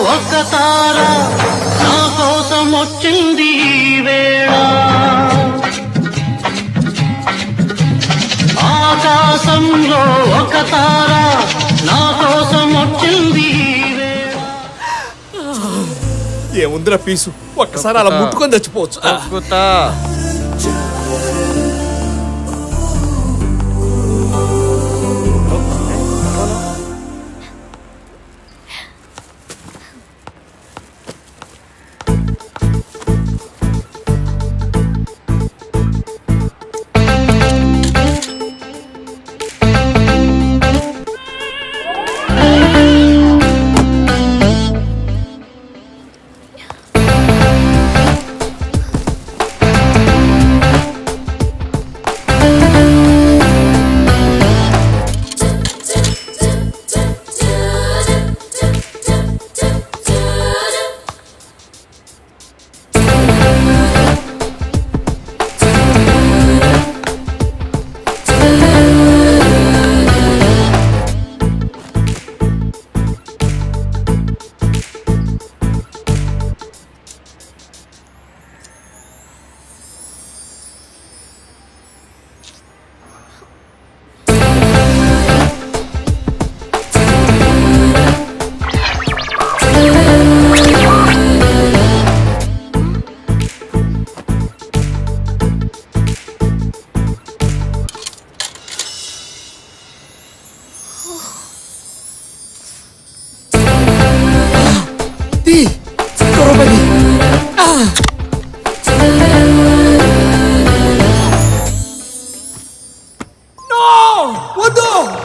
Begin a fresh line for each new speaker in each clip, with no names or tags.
ఒక్క తార నా కోసం వచ్చింది ఈ వేళ ఆకాశంలో ఒక తార నా కోసం వచ్చింది ఈ వేళ
ఏముందిరా పీసు ఒక్కసారి అలా ముట్టుకొని చచ్చిపోవచ్చు ఆ.
తగ్గుతా
No! వద్దు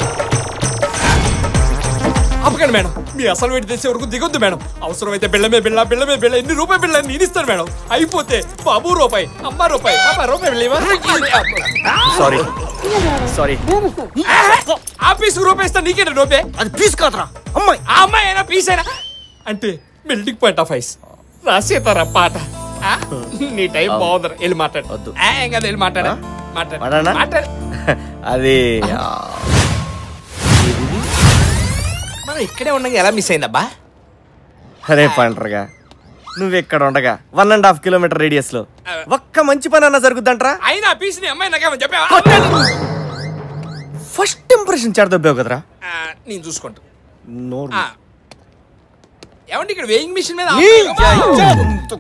ఆపకండి మేడం మీ అసలు వేడి తెచ్చే వరకు దిగొద్దు మేడం అవసరమైతే బిళ్ళమే బిళ్ళ బిళ్ళమే బిళ్ళ ఎన్ని రూపాయి బిళ్ళ నేను ఇస్తాను మేడం అయిపోతే బాబు రూపాయి అమ్మ రూపాయి పాప రూపాయి బిళ్ళ
సారీ సారీ
ఆఫీస్ రూపాయి ఇస్తా నీకేనా రూపాయి
అది పీస్ కాదురా అమ్మాయి
ఆ అమ్మాయి అయినా పీస్ అయినా అంటే మెల్టింగ్ పాయింట్ ఆఫ్ ఐస్ రాసేతారా పాట ఆ? నీ టైం బాగుందిరా వెళ్ళి మాట్లాడు
వద్దు.
ఆ, ఏం కదా వెళ్ళి మాట్లాడు
ఆ?
మాట్లాడు
మాట్లాడనా?
మాట్లాడు
అది ఆ,
మనం ఇక్కడే ఉండగా ఎలా మిస్ అయిందబ్బా
అరే పంటరుగా నువ్వు ఇక్కడ ఉండగా one and half kilometre radius లో ఒక్క మంచి పని అన్న జరుగుద్దంట్రా
అయినా ఆ పీస్ ని అమ్మాయి నాకేమో చెప్పావా
ఫస్ట్ ఇంప్రెషన్ చెడదొబ్బావు కదరా
ఆ, నేను చూసుకుంటా
నోరు
ఆ. ఏమండి ఇక్కడ వేయింగ్ మిషన్ మీద
ఈ
ఆపలేదు.
జై- జై-